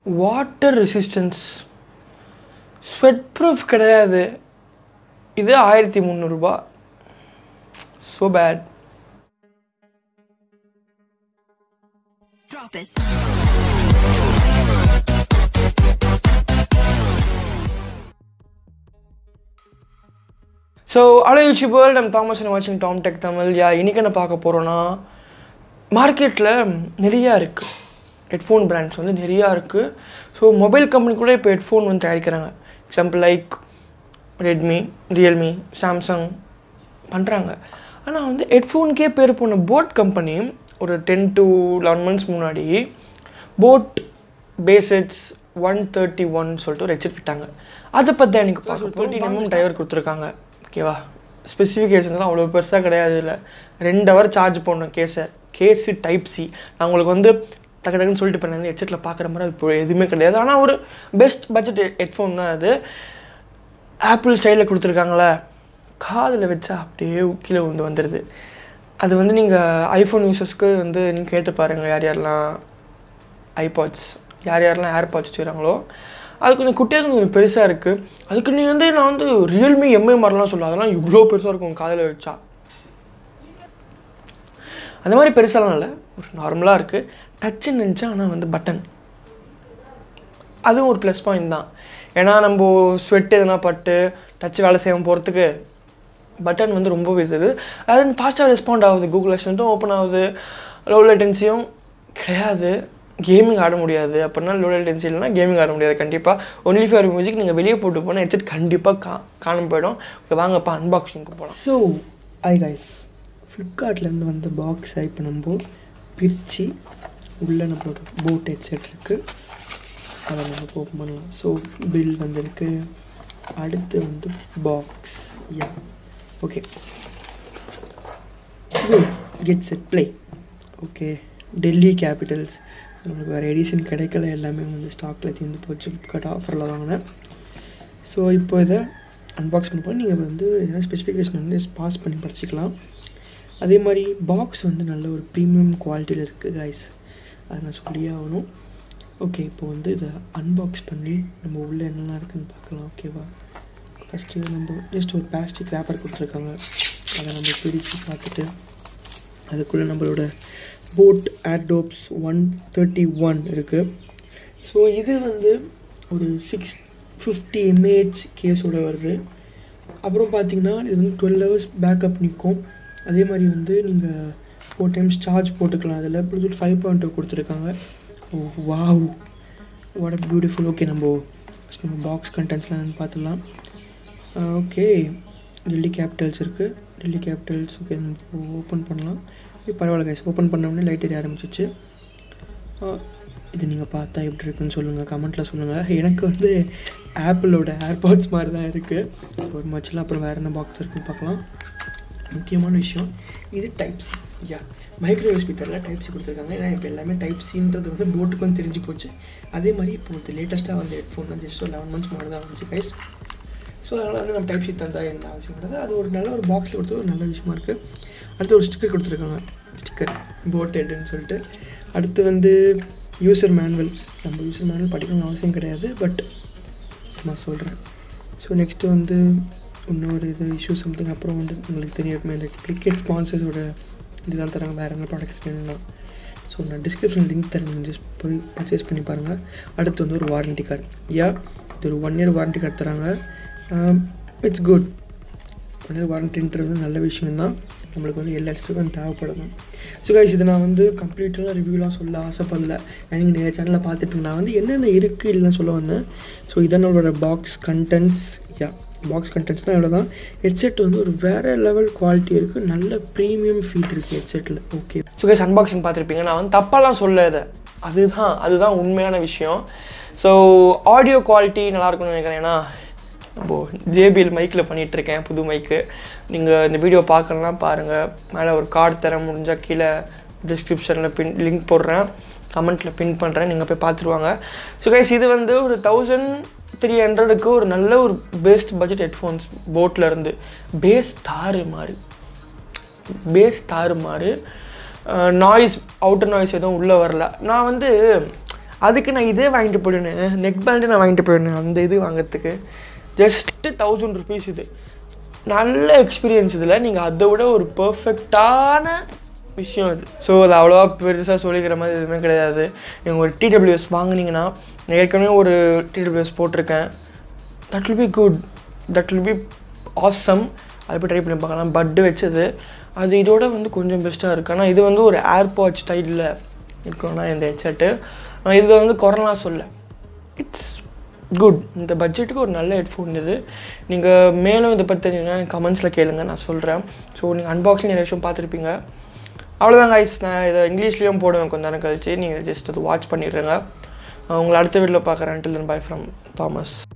Water resistance sweat proof கிடையாது இது ஆயிரத்தி முந்நூறுரூபா so bad Drop it. So hello YouTube world நம்ம தாமஸ் வாட்சிங் டாம் டெக் தமிழ் யா இன்றைக்கி என்ன பார்க்க போகிறோன்னா மார்க்கெட்டில் நிறையா இருக்குது ஹெட்ஃபோன் பிராண்ட்ஸ் வந்து நிறையா இருக்குது ஸோ மொபைல் கம்பெனி கூட இப்போ ஹெட்ஃபோன் வந்து தயாரிக்கிறாங்க example like Redmi Realme Samsung பண்ணுறாங்க ஆனால் வந்து ஹெட்ஃபோனுக்கே பேர் போன போட் கம்பெனி ஒரு டென் டு லெவன் மந்த்ஸ் முன்னாடி boat bassheads one thirty one சொல்லிட்டு ஒரு ஹெட்செட் விட்டாங்க அதை பற்றி எனக்கு பார்க்க தேர்ட்டி எம்எம் டிரைவர் கொடுத்துருக்காங்க ஓகேவா ஸ்பெசிஃபிகேஷன்ஸ்லாம் அவ்வளோ பெருசாக கிடையாது இல்லை ரெண்டு ஹவர் சார்ஜ் பண்ணணும் கேஸை கேஸு டைப் சி நான் உங்களுக்கு வந்து டக்கு டக்குன்னு சொல்லிட்டு போனேன் ஹெட்செட்டில் பார்க்குற மாதிரி இப்போ எதுவுமே கிடையாது ஆனால் ஒரு பெஸ்ட் பட்ஜெட் ஹெட்ஃபோன் தான் அது ஆப்பிள் ஸ்டைலில் கொடுத்துருக்காங்களே காதில் வச்சா அப்படியே கீழே வந்து வந்துடுது அது வந்து நீங்கள் ஐஃபோன் யூசர்ஸ்க்கு வந்து நீங்கள் கேட்டு பாருங்கள் யார் யாரெல்லாம் ஐபாட்ஸ் யார் யாரெல்லாம் ஏர்பாட்ஸ் வச்சுக்கிறாங்களோ அது கொஞ்சம் குட்டியாக கொஞ்சம் பெருசாக இருக்குது அதுக்கு நீ வந்து நான் வந்து ரியல்மி எம்ஐ மாதிரிலாம் சொல்லுவேன் அதெல்லாம் இவ்வளோ பெருசாக இருக்கும் காதில் வச்சா அந்த மாதிரி பெருசாலாம் இல்லை ஒரு நார்மலாக இருக்குது டச்சுன்னு நினச்சா ஆனால் வந்து பட்டன் அதுவும் ஒரு ப்ளஸ் பாயிண்ட் தான் ஏன்னா நம்ம ஸ்வெட் எதனா பட்டு டச் வேலை செய்யாமல் போகிறதுக்கு பட்டன் வந்து ரொம்ப இது அது ஃபாஸ்ட்டாக ரெஸ்பாண்ட் ஆகுது கூகுள் அசிஸ்டண்ட்டும் ஓப்பன் ஆகுது லோ லேட்டன்சியும் கிடையாது கேமிங் ஆட முடியாது அப்படின்னா லோ லேட்டன்சி இல்லைனா கேமிங் ஆட முடியாது கண்டிப்பாக ஒன்லி ஃபார் மியூசிக் நீங்கள் வெளியே போட்டு போனால் ஹெட்செட் கண்டிப்பாக கா காணாம போயிடும் இப்போ வாங்கப்பா அன்பாக்சிங்க்கு போகலாம் ஸோ ஐ கைஸ் ஃப்ளிப்கார்ட்லேருந்து வந்த பாக்ஸ் இப்போ நம்ம பிரித்து உள்ளே நம்மளோட போட் ஹெட்செட் இருக்குது அதை நம்ம ஓப்பன் பண்ணலாம் ஸோ பில் வந்திருக்கு அடுத்து வந்து box yeah okay get set play okay Delhi capitals நம்மளுக்கு வேறு எடிஷன் கிடைக்கல எல்லாமே வந்து ஸ்டாக்கில் தீர்ந்து போச்சு ஃப்ளிப்கார்ட் ஆஃபரில் வாங்கினேன் ஸோ இப்போ இதை அன்பாக்ஸ் பண்ணும்போது நீங்கள் வந்து எதனா ஸ்பெசிஃபிகேஷன் வந்து பாஸ் பண்ணி படிச்சிக்கலாம் அதே மாதிரி பாக்ஸ் வந்து நல்ல ஒரு ப்ரீமியம் குவாலிட்டியில் இருக்குது கைஸ் அதை நான் சொல்லியே ஆகணும் ஓகே இப்போ வந்து இதை அன்பாக்ஸ் பண்ணி நம்ம உள்ளே என்னெல்லாம் இருக்குன்னு பார்க்கலாம் ஓகேவா ஃபஸ்ட்டு நம்ம ஜஸ்ட் ஒரு பிளாஸ்டிக் ரேப்பர் கொடுத்துருக்காங்க அதை நம்ம பிரித்து பார்த்துட்டு அதுக்குள்ளே நம்மளோட boat airdopes one thirty one இருக்குது ஸோ இது வந்து ஒரு சிக்ஸ் ஃபிஃப்டி எம்ஏஹெச் கேஸோட வருது அப்புறம் பார்த்தீங்கன்னா இது வந்து டுவெல் ஹவர்ஸ் பேக்கப் நிற்கும் அதே மாதிரி வந்து நீங்கள் ஃபோர் டைம்ஸ் சார்ஜ் போட்டுக்கலாம் அதில் ப்ளூடூத் ஃபைவ் பாயிண்ட் டூ கொடுத்துருக்காங்க oh wow what a beautiful okay நம்ம first நம்ம பாக்ஸ் கண்டென்ட்ஸ்லாம் பார்த்துடலாம் ஓகே டெல்லி கேபிட்டல்ஸ் இருக்குது டெல்லி கேபிட்டல்ஸ் ஓகே நம்ம ஓப்பன் பண்ணலாம் இது பரவாயில்ல கைஸ் ஓப்பன் பண்ண உடனே லைட் எரிய ஆரம்பிச்சிச்சு ஆ, இது நீங்கள் பார்த்தா எப்படி இருக்குன்னு சொல்லுங்கள் கமெண்ட்டில் சொல்லுங்கள் எனக்கு வந்து ஆப்பிளோட ஏர்பாட்ஸ் மாதிரி தான் இருக்குது ஒரு மச்சில் அப்புறம் வேறு என்ன பாக்ஸ் இருக்குன்னு பார்க்கலாம் முக்கியமான விஷயம் இது type C yeah micro USB தரல டைப் சி கொடுத்துருக்காங்க ஏன்னா இப்போ எல்லாமே டைப் சின்றது வந்து போட்டுக்கு வந்து தெரிஞ்சு போச்சு அதே மாதிரி இப்போ ஒரு லேட்டஸ்ட்டாக வந்து ஹெட்ஃபோன் வந்து ஜஸ்ட் லெவன் மந்த்ஸ் முன்னாடி தான் வந்துச்சு கைஸ் ஸோ அதனால் வந்து நம்ம டைப் சி தந்தா என்ன அவசியம் கிடையாது அது ஒரு நல்ல ஒரு பாக்ஸில் கொடுத்து ஒரு நல்ல விஷயமா இருக்குது அடுத்து ஒரு ஸ்டிக்கர் கொடுத்துருக்காங்க ஸ்டிக்கர் போட் ஹெட்டுன்னு சொல்லிட்டு அடுத்து வந்து யூசர் மேனுவல் நம்ம யூசர் மேனுவல் படிக்கணும்னு அவசியம் கிடையாது பட் சும்மா சொல்கிறேன் ஸோ நெக்ஸ்ட்டு வந்து இன்னொரு இது இஷ்யூ சம்திங் அப்புறம் வந்து உங்களுக்கு தெரியும் இந்த கிரிக்கெட் ஸ்பான்சர்ஸோட இதுதான் தராங்க வேறு என்ன ப்ராடக்ட்ஸ் வேணும்னா ஸோ நான் டிஸ்கிரிப்ஷன் லிங்க் தரேன் நீங்கள் ஜஸ்ட் போய் பர்ச்சேஸ் பண்ணி பாருங்கள் அடுத்து வந்து ஒரு வாரண்டி கார்டு யா இது ஒரு ஒன் இயர் வாரண்டி கார்டு தராங்க இட்ஸ் குட் ஒன் இயர் வாரண்டின்றது நல்ல விஷயம்தான் நம்மளுக்கு வந்து எல்லா இடத்துக்கும் தேவைப்படும் ஸோ கைஸ் இது நான் வந்து கம்ப்ளீட்டாக ரிவ்யூலாம் சொல்ல ஆசைப்படல எனக்கு நிறைய சேனலில் பார்த்துட்டு நான் வந்து என்னென்ன இருக்குது இல்லைன்னு சொல்ல வந்தேன் ஸோ இதான் நம்மளோட பாக்ஸ் கண்டென்ட்ஸ் யா பாக்ஸ் கண்டென்ட்ஸ்னால் இவ்வளோ தான் ஹெட்செட் வந்து ஒரு வேறு லெவல் குவாலிட்டி இருக்குது நல்ல ப்ரீமியம் ஃபீட் இருக்குது ஹெட்செட்டில் ஓகே ஸோ கைஸ் அன்பாக்சிங் பார்த்துருப்பீங்க நான் வந்து தப்பாலாம் சொல்ல இதை அதுதான் அதுதான் உண்மையான விஷயம் ஸோ ஆடியோ குவாலிட்டி நல்லா இருக்கும்னு நினைக்கிறேன் ஏன்னா நம்ம ஜேபிஎல் மைக்கில் பண்ணிகிட்ருக்கேன் புது மைக்கு நீங்கள் இந்த வீடியோ பார்க்கலாம் பாருங்கள் மேலே ஒரு கார்டு தர முடிஞ்சால் கீழே டிஸ்கிரிப்ஷனில் பின் லிங்க் போடுறேன் கமெண்ட்டில் பின் பண்ணுறேன் நீங்கள் போய் பார்த்துருவாங்க ஸோ கைஸ் இது வந்து ஒரு தௌசண்ட் த்ரீ ஹண்ட்ரடுக்கு ஒரு நல்ல ஒரு பெஸ்ட் பட்ஜெட் ஹெட்ஃபோன்ஸ் போட்டில் இருந்து பேஸ் தாறு மாதிரி பேஸ் தாறுமாறு நாய்ஸ் அவுட்டர் நாய்ஸ் எதுவும் உள்ளே வரல நான் வந்து அதுக்கு நான் இதே வாங்கிட்டு போயிடுவேன் நெக் பேண்டு நான் வாங்கிட்டு போயிடுவேன் அந்த இது வாங்குறதுக்கு ஜஸ்ட்டு தௌசண்ட் ருபீஸ் இது நல்ல எக்ஸ்பீரியன்ஸ் இதில் நீங்கள் அதை விட ஒரு பர்ஃபெக்டான விஷயம் இது ஸோ அது அவ்வளோவா பெருசாக சொல்லிக்கிற மாதிரி எதுவுமே கிடையாது நீங்கள் ஒரு டிடபிள்யூஎஸ் வாங்குனீங்கன்னா நான் ஏற்கனவே ஒரு டிடபிள்யூஎஸ் போட்டிருக்கேன் that will be good that will be awesome அதை போய் ட்ரை பண்ணி பார்க்கலாம் பட்டு வச்சது அது இதோட வந்து கொஞ்சம் பெஸ்ட்டாக இருக்குது ஆனால் இது வந்து ஒரு ஏர்பாட் ஸ்டைலில் இருக்கணும்னா இந்த ஹெட்செட்டு நான் இதை வந்து கொரோனா சொல்ல இட்ஸ் குட் இந்த பட்ஜெட்டுக்கு ஒரு நல்ல ஹெட்ஃபோன் இது நீங்கள் மேலும் இதை பற்றி தெரிஞ்சுன்னா கமெண்ட்ஸில் கேளுங்க நான் சொல்கிறேன் ஸோ நீங்கள் அன்பாக்சிங் நிறைய விஷயம் பார்த்துருப்பீங்க அவ்வளோதான் கைஸ் நான் இதை இங்கிலீஷ்லேயும் போடுவேன் கொஞ்ச நேரம் கழிச்சு நீங்கள் ஜஸ்ட் அது வாட்ச் பண்ணிடுறேங்க உங்களை அடுத்த வீட்டில் பார்க்குறேன் டில் பை ஃப்ரம் தாமஸ்